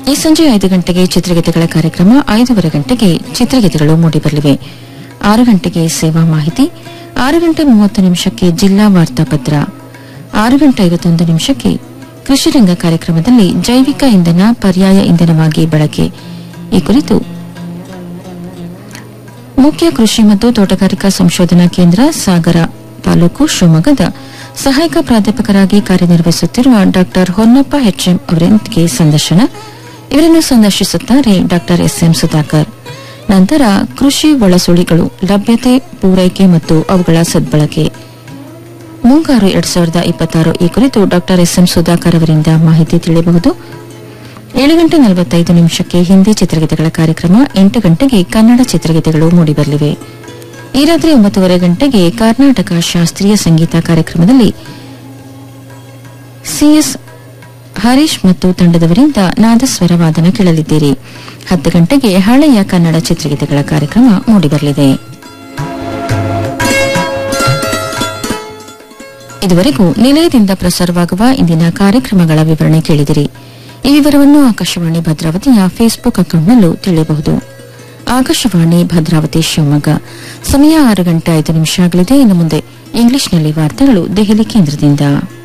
ಈ ಸಂಜೆ ಐದು ಗಂಟೆಗೆ ಚಿತ್ರಗೀತೆಗಳ ಕಾರ್ಯಕ್ರಮ ಐದೂವರೆ ಗಂಟೆಗೆ ಚಿತ್ರಗೀತೆಗಳು ಮೂಡಿಬರಲಿವೆ ಆರು ಗಂಟೆಗೆ ಸೇವಾ ಮಾಹಿತಿ ಆರು ಗಂಟೆ ಮೂವತ್ತು ನಿಮಿಷಕ್ಕೆ ಜಿಲ್ಲಾ ವಾರ್ತಾಪತ್ರ ಆರು ಗಂಟೆ ಐವತ್ತೊಂದು ನಿಮಿಷಕ್ಕೆ ಕೃಷಿ ರಂಗ ಕಾರ್ಯಕ್ರಮದಲ್ಲಿ ಜೈವಿಕ ಇಂಧನ ಪರ್ಯಾಯ ಇಂಧನವಾಗಿ ಬಳಕೆ ಈ ಕುರಿತು ಮುಖ್ಯ ಕೃಷಿ ಮತ್ತು ತೋಟಗಾರಿಕಾ ಸಂಶೋಧನಾ ಕೇಂದ್ರ ಸಾಗರ ತಾಲೂಕು ಶಿವಮೊಗ್ಗದ ಸಹಾಯಕ ಪ್ರಾಧ್ಯಾಪಕರಾಗಿ ಕಾರ್ಯನಿರ್ವಹಿಸುತ್ತಿರುವ ಡಾ ಹೊನ್ನಪ್ಪ ಎಚ್ಎಂ ಅವರೊಂದಿಗೆ ಸಂದರ್ಶನ ಇವರನ್ನು ಸಂದರ್ಶಿಸುತ್ತಾರೆ ಡಾ ಎಸ್ಎಂ ಸುಧಾಕರ್ ನಂತರ ಕೃಷಿ ಒಳಸುಳಿಗಳು ಲಭ್ಯತೆ ಪೂರೈಕೆ ಮತ್ತು ಅವುಗಳ ಸದ್ಬಳಕೆ ಮುಂಗಾರು ಎರಡ್ ಸಾವಿರದ ಇಪ್ಪತ್ತಾರು ಈ ಕುರಿತು ಡಾ ಎಸ್ಎಂ ಸುಧಾಕರ್ ಅವರಿಂದ ಮಾಹಿತಿ ತಿಳಿಯಬಹುದು ಏಳು ಗಂಟೆ ನಲವತ್ತೈದು ನಿಮಿಷಕ್ಕೆ ಹಿಂದಿ ಚಿತ್ರಗೀತೆಗಳ ಕಾರ್ಯಕ್ರಮ ಎಂಟು ಗಂಟೆಗೆ ಕನ್ನಡ ಚಿತ್ರಗೀತೆಗಳು ಮೂಡಿಬರಲಿವೆ ಈ ರಾತ್ರಿ ಒಂಬತ್ತುವರೆ ಗಂಟೆಗೆ ಕರ್ನಾಟಕ ಶಾಸ್ತ್ರೀಯ ಸಂಗೀತ ಕಾರ್ಯಕ್ರಮದಲ್ಲಿ ಸಿಎಸ್ ಹರೀಶ್ ಮತ್ತು ತಂಡದವರಿಂದ ನಾದಸ್ವರ ವಾದನ ಕೇಳಲಿದ್ದೀರಿ ಹತ್ತು ಗಂಟೆಗೆ ಹಳೆಯ ಕನ್ನಡ ಚಿತ್ರಗೀತೆಗಳ ಕಾರ್ಯಕ್ರಮ ಮೂಡಿಬರಲಿದೆ ಇದುವರೆಗೂ ನಿಲಯದಿಂದ ಪ್ರಸಾರವಾಗುವ ಇಂದಿನ ಕಾರ್ಯಕ್ರಮಗಳ ವಿವರಣೆ ಕೇಳಿದಿರಿ ಈ ವಿವರವನ್ನು ಆಕಾಶವಾಣಿ ಭದ್ರಾವತಿಯ ಫೇಸ್ಬುಕ್ ಅಕೌಂಟ್ನಲ್ಲೂ ತಿಳಿಯಬಹುದು ಆಕಾಶವಾಣಿ ಭದ್ರಾವತಿ ಶಿವಮೊಗ್ಗ ಸಮಯ ಆರು ಗಂಟೆ ಐದು ನಿಮಿಷ ಆಗಲಿದೆ ಇನ್ನು ಮುಂದೆ ಇಂಗ್ಲಿಷ್ನಲ್ಲಿ ವಾರ್ತೆಗಳು ದೆಹಲಿ ಕೇಂದ್ರದಿಂದ